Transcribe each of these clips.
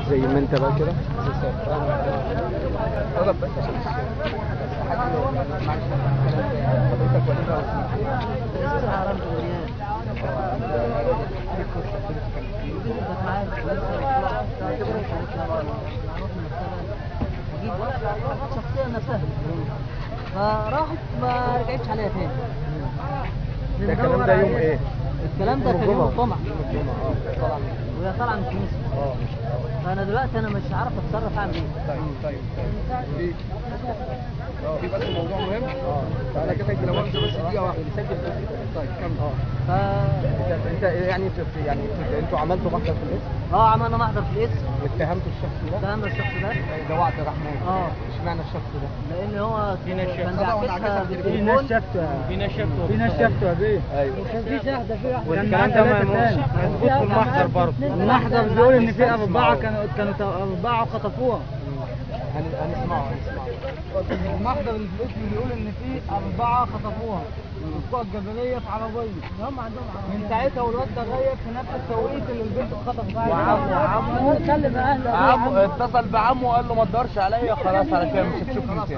زي ما انت بقى كده الشخصية نفسها فراحت ما رجعتش عليها تاني ده الكلام ده يوم ايه؟ الكلام ده كان يوم الجمعة الجمعة اه طبعا وهي طالعة من الكنيسة اه فأنا دلوقتي أنا مش عارف أتصرف أعمل إيه طيب طيب طيب في في بس موضوع مهم اه انا كده لو مؤاخذة بس دقيقة واحدة نسجل بس طيب كمل اه ف انت انت يعني في- يعني في- انتوا عملتوا محضر في الاسم اه عملنا محضر في الاسم واتهمتوا الشخص ده اتهمنا الشخص ده ده وعد رحمن اه اشمعنى الشخص ده؟ لان هو كان صدق وأنا بيعكسها عكسها في ناس بالتليفون شافته في ناس شافته في ناس شافته يا بيه ايوه كان في شهدة في واحد والكلام ده ما مظبوط في المحضر برضه المحضر بيقول ان في اربعه كانوا كانوا اربعه خطفوها هن- هنسمعه هنسمعه المحضر اللي في الاسم بيقول ان في اربعه خطفوها مسكوها الجبليه في عربيه هم عندهم من ساعتها والواد ده غايب في نفس التوقيت اللي البنت اتخطف فيها وعمه عمه اتكلم اهله عمه اتصل بعمه وقال له ما تدورش عليا خلاص على كده مش هتشوفني تاني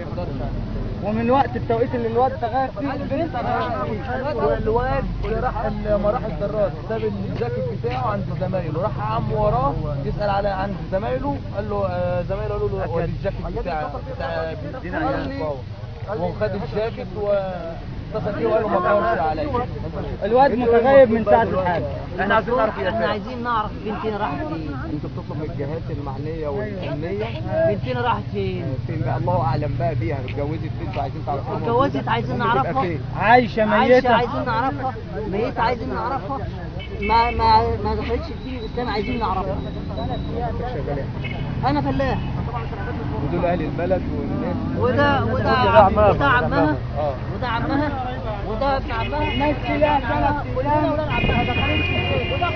ومن وقت التوقيت اللي الواد ده غايب فيه البنت والواد راح لما راح الدراج ساب الجاكيت بتاعه عند زمايله راح عمه وراه يسأل على عند زمايله قال له آه، زمايله قالوا له ودي الجاكيت بتاع بتاع قال لي وخد الجاكيت واتصل بيه وقال له ما تدورش عليا الواد متغيب من ساعه الحادث احنا عايزين نعرف احنا عايزين نعرف بنتنا راحت فين انتوا بتطلب من الجهات المعنيه والامنيه بنتنا راحت فين فين بقى الله اعلم بقى بيها اتجوزت فين انتوا عايزين تعرفوها اتجوزت عايزين تبقى نعرفها فين؟ عايشه عايشة ميته عايزين نعرفها ميتة عايزين نعرفها ما ما ما دخلتش الدين الاسلامي عايزين نعرفها شغالين انا فلاح ودول اهل البلد والناس وده وده عمها. وده عمها اه وده عمها وده ابن عمها ناس كلها كلها كلها ولاد عمها دخلوا في البيت وده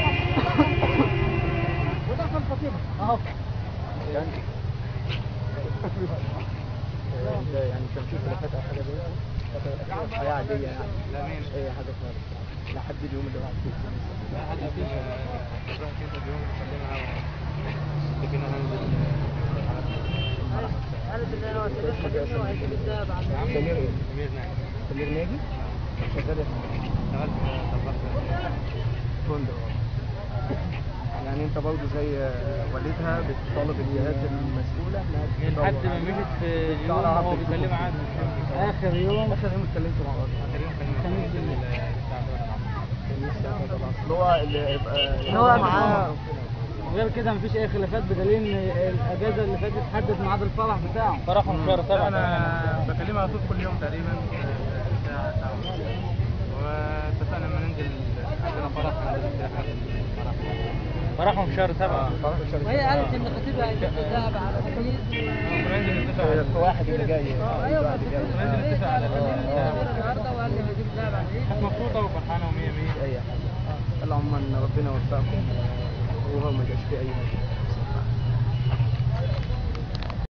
وده كان خطيبها اهو يعني ده يعني كان في خلافات او حاجه بينكم حياه عاديه يعني لا مين اي حاجه خالص لحد اليوم اللي بعد كده قالت ان انا وسيلتها منه وهيجيب الذهب عن سمير ايه؟ سمير ناجي شغال فندق يعني انت برضه زي والدها بتطالب الجهات المسؤوله انها لحد ما مشت في اليوم وهو بيكلمها عادي اخر يوم اخر يوم اتكلمتوا مع بعض خميس بالليل اللي هو اللي يبقى اللي هو معاه غير كده مفيش اي خلافات بدليل ان الاجازه اللي فاتت حدد ميعاد الفرح بتاعه فرحهم شهر سبعة انا بكلمها على طول كل يوم تقريبا ساعه ساعه ونص. واتفقنا لما ننزل عندنا فرح ننزل في اخر الفرح فرحهم شهر سبعة وهي قالت ان خطيبها هيجيب الذهب على الخميس وننزل نتفق على في واحد اللي جاي ايوه واحد جاي وننزل نتفق على النهارده وقال لي هجيب الذهب على العيد كانت مبسوطه وفرحانه ومية مية اي حاجه اللهم ان ربنا يوفقكم وهو ما جاش في اي حاجه